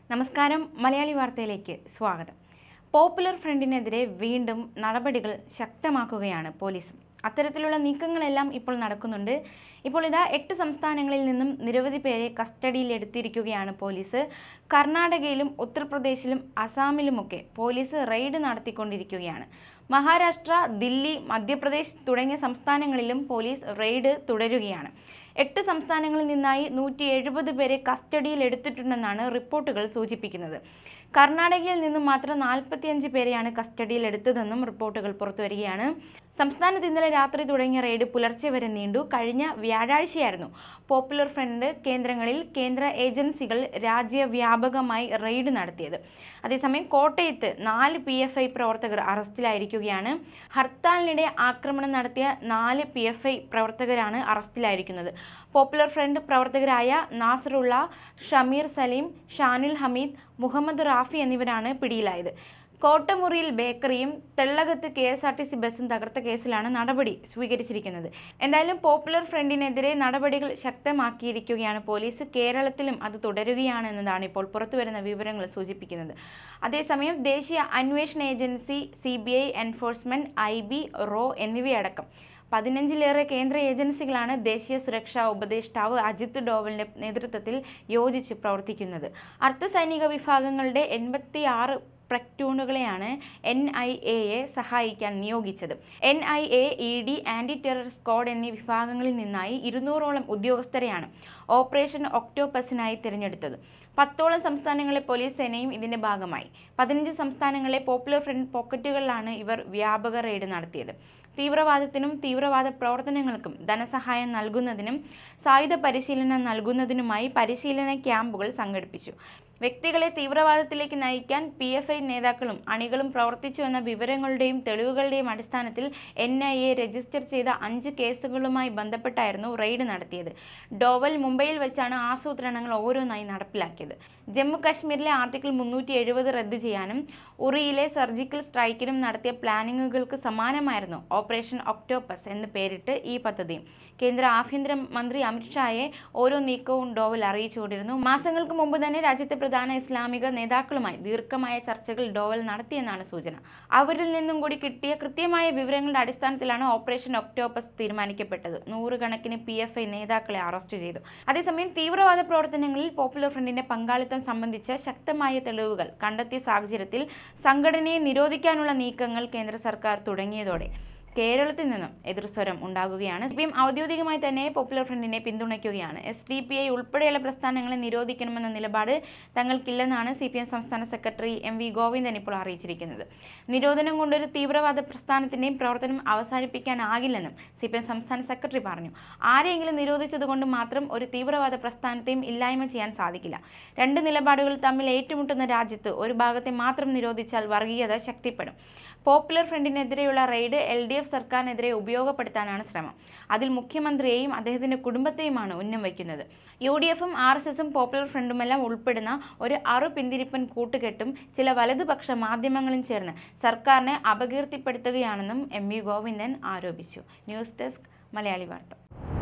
നമസ്കാരം മലയാളി വാർത്തയിലേക്ക് സ്വാഗതം പോപ്പുലർ ഫ്രണ്ടിനെതിരെ വീണ്ടും നടപടികൾ ശക്തമാക്കുകയാണ് പോലീസ് അത്തരത്തിലുള്ള നീക്കങ്ങളെല്ലാം ഇപ്പോൾ നടക്കുന്നുണ്ട് ഇപ്പോൾ ഇതാ എട്ട് സംസ്ഥാനങ്ങളിൽ നിന്നും നിരവധി പേരെ കസ്റ്റഡിയിൽ എടുത്തിരിക്കുകയാണ് പോലീസ് കർണാടകയിലും ഉത്തർപ്രദേശിലും അസാമിലുമൊക്കെ പോലീസ് റെയ്ഡ് നടത്തിക്കൊണ്ടിരിക്കുകയാണ് മഹാരാഷ്ട്ര ദില്ലി മധ്യപ്രദേശ് തുടങ്ങിയ സംസ്ഥാനങ്ങളിലും പോലീസ് റെയ്ഡ് തുടരുകയാണ് എട്ട് സംസ്ഥാനങ്ങളിൽ നിന്നായി നൂറ്റി എഴുപത് പേരെ കസ്റ്റഡിയിൽ എടുത്തിട്ടുണ്ടെന്നാണ് റിപ്പോർട്ടുകൾ സൂചിപ്പിക്കുന്നത് കർണാടകയിൽ നിന്നും മാത്രം നാൽപ്പത്തിയഞ്ച് പേരെയാണ് കസ്റ്റഡിയിൽ എടുത്തതെന്നും റിപ്പോർട്ടുകൾ പുറത്തുവരികയാണ് സംസ്ഥാനത്ത് ഇന്നലെ രാത്രി തുടങ്ങിയ റെയ്ഡ് പുലർച്ചെ വരെ നീണ്ടു കഴിഞ്ഞ വ്യാഴാഴ്ചയായിരുന്നു പോപ്പുലർ ഫ്രണ്ട് കേന്ദ്രങ്ങളിൽ കേന്ദ്ര ഏജൻസികൾ രാജ്യവ്യാപകമായി റെയ്ഡ് നടത്തിയത് അതേസമയം കോട്ടയത്ത് നാല് പി എഫ് ഐ പ്രവർത്തകർ അറസ്റ്റിലായിരിക്കുകയാണ് ഹർത്താലിനിടെ ആക്രമണം നടത്തിയ നാല് പി എഫ് ഐ പ്രവർത്തകരാണ് അറസ്റ്റിലായിരിക്കുന്നത് പോപ്പുലർ ഫ്രണ്ട് പ്രവർത്തകരായ നാസറുള്ള ഷമീർ സലീം ഷാനുൽ ഹമീദ് മുഹമ്മദ് റാഫി എന്നിവരാണ് പിടിയിലായത് കോട്ടമുറിയിൽ ബേക്കറിയും തെള്ളകത്ത് K S R T C ബസ്സും തകർത്ത കേസിലാണ് നടപടി സ്വീകരിച്ചിരിക്കുന്നത് എന്തായാലും പോപ്പുലർ ഫ്രണ്ടിനെതിരെ നടപടികൾ ശക്തമാക്കിയിരിക്കുകയാണ് പോലീസ് കേരളത്തിലും അത് തുടരുകയാണ് എന്നതാണ് ഇപ്പോൾ പുറത്തുവരുന്ന വിവരങ്ങൾ സൂചിപ്പിക്കുന്നത് അതേസമയം ദേശീയ അന്വേഷണ agency C B I enforcement I B റോ എന്നിവയടക്കം പതിനഞ്ചിലേറെ കേന്ദ്ര ഏജൻസികളാണ് ദേശീയ സുരക്ഷാ ഉപദേഷ്ടാവ് അജിത് ഡോവലിന്റെ നേതൃത്വത്തിൽ യോജിച്ച് പ്രവർത്തിക്കുന്നത് അർദ്ധസൈനിക വിഭാഗങ്ങളുടെ എൺപത്തി ആറ് പ്രക്ടൂണുകളെയാണ് എൻ ഐ എയെ സഹായിക്കാൻ നിയോഗിച്ചത് N I A E D anti terror squad എന്നീ വിഭാഗങ്ങളിൽ നിന്നായി ഇരുന്നൂറോളം ഉദ്യോഗസ്ഥരെയാണ് ഓപ്പറേഷൻ ഒക്ടോപസിനായി തിരഞ്ഞെടുത്തത് പത്തോളം സംസ്ഥാനങ്ങളിലെ പോലീസ് സേനയും ഇതിന്റെ ഭാഗമായി പതിനഞ്ച് സംസ്ഥാനങ്ങളിലെ പോപ്പുലർ ഫ്രണ്ട് പോക്കറ്റുകളിലാണ് ഇവർ വ്യാപക റെയ്ഡ് നടത്തിയത് തീവ്രവാദത്തിനും തീവ്രവാദ പ്രവർത്തനങ്ങൾക്കും ധനസഹായം നൽകുന്നതിനും സായുധ പരിശീലനം നൽകുന്നതിനുമായി പരിശീലന ക്യാമ്പുകൾ സംഘടിപ്പിച്ചു വ്യക്തികളെ തീവ്രവാദത്തിലേക്ക് നയിക്കാൻ പി എഫ് ഐ നേതാക്കളും അണികളും പ്രവർത്തിച്ചു എന്ന വിവരങ്ങളുടെയും തെളിവുകളുടെയും അടിസ്ഥാനത്തിൽ എൻ ഐ എ രജിസ്റ്റർ ചെയ്ത അഞ്ച് കേസുകളുമായി ബന്ധപ്പെട്ടായിരുന്നു റെയ്ഡ് നടത്തിയത് ഡോവൽ മുംബൈയിൽ വെച്ചാണ് ആസൂത്രണങ്ങൾ ഓരോന്നായി നടപ്പിലാക്കിയത് ജമ്മു കാശ്മീരിലെ ആർട്ടിക്കിൾ മുന്നൂറ്റി എഴുപത് റദ്ദ് ചെയ്യാനും ഉറിയിലെ സർജിക്കൽ സ്ട്രൈക്കിനും നടത്തിയ പ്ലാനിങ്ങുകൾക്ക് സമാനമായിരുന്നു ഓപ്പറേഷൻ ഒക്ടോപ്പസ് എന്ന് പേരിട്ട് ഈ പദ്ധതി കേന്ദ്ര ആഭ്യന്തര മന്ത്രി അമിത്ഷായെ ഓരോ നീക്കവും ഡോവൽ അറിയിച്ചുകൊണ്ടിരുന്നു മാസങ്ങൾക്ക് മുമ്പ് തന്നെ രാജ്യത്തെ പ്രധാന ഇസ്ലാമിക നേതാക്കളുമായി ദീർഘമായ ചർച്ചകൾ ഡോവൽ നടത്തിയെന്നാണ് സൂചന അവരിൽ നിന്നും കൂടി കിട്ടിയ കൃത്യമായ വിവരങ്ങളുടെ അടിസ്ഥാനത്തിലാണ് ഓപ്പറേഷൻ ഒക്ടോപ്പസ് തീരുമാനിക്കപ്പെട്ടത് നൂറുകണക്കിന് പി എഫ് ഐ നേതാക്കളെ അറസ്റ്റ് ചെയ്തു അതേസമയം തീവ്രവാദ പ്രവർത്തനങ്ങളിൽ പോപ്പുലർ ഫ്രണ്ടിന്റെ പങ്കാളിത്തം സംബന്ധിച്ച ശക്തമായ തെളിവുകൾ കണ്ടെത്തിയ സാഹചര്യത്തിൽ സംഘടനയെ നിരോധിക്കാനുള്ള നീക്കങ്ങൾ കേന്ദ്ര സർക്കാർ തുടങ്ങിയതോടെ കേരളത്തിൽ നിന്നും എതിർസ്വരം ഉണ്ടാകുകയാണ് സി പി എം ഔദ്യോഗികമായി തന്നെ പോപ്പുലർ ഫ്രണ്ടിനെ പിന്തുണയ്ക്കുകയാണ് എസ് ഡി പി ഐ ഉൾപ്പെടെയുള്ള പ്രസ്ഥാനങ്ങളെ നിരോധിക്കണമെന്ന നിലപാട് തങ്ങൾക്കില്ലെന്നാണ് സി പി എം സംസ്ഥാന സെക്രട്ടറി എം വി ഗോവിന്ദൻ ഇപ്പോൾ അറിയിച്ചിരിക്കുന്നത് നിരോധനം കൊണ്ടൊരു തീവ്രവാദ പ്രസ്ഥാനത്തിൻ്റെയും പ്രവർത്തനം അവസാനിപ്പിക്കാനാകില്ലെന്നും സി പി എം സംസ്ഥാന സെക്രട്ടറി പറഞ്ഞു ആരെയെങ്കിലും നിരോധിച്ചതുകൊണ്ട് മാത്രം ഒരു തീവ്രവാദ പ്രസ്ഥാനത്തെയും ഇല്ലായ്മ ചെയ്യാൻ സാധിക്കില്ല രണ്ട് നിലപാടുകൾ തമ്മിൽ ഏറ്റുമുട്ടുന്ന രാജ്യത്ത് ഒരു ഭാഗത്തെ മാത്രം നിരോധിച്ചാൽ വർഗീയത ശക്തിപ്പെടും പോപ്പുലർ ഫ്രണ്ടിനെതിരെയുള്ള റെയ്ഡ് എൽ ഡി എഫ് സർക്കാരിനെതിരെ ഉപയോഗപ്പെടുത്താനാണ് ശ്രമം അതിൽ മുഖ്യമന്ത്രിയെയും അദ്ദേഹത്തിന്റെ കുടുംബത്തെയുമാണ് ഉന്നം വയ്ക്കുന്നത് യു ഡി എഫും ആർ എസ് എസും പോപ്പുലർ ഫ്രണ്ടുമെല്ലാം ഉൾപ്പെടുന്ന ഒരു അറു പിന്തിരിപ്പൻ കൂട്ടുകെട്ടും ചില വലതുപക്ഷ മാധ്യമങ്ങളും ചേർന്ന് സർക്കാരിനെ അപകീർത്തിപ്പെടുത്തുകയാണെന്നും എം വി ഗോവിന്ദൻ ആരോപിച്ചു ന്യൂസ് ഡെസ്ക് മലയാളി വാർത്ത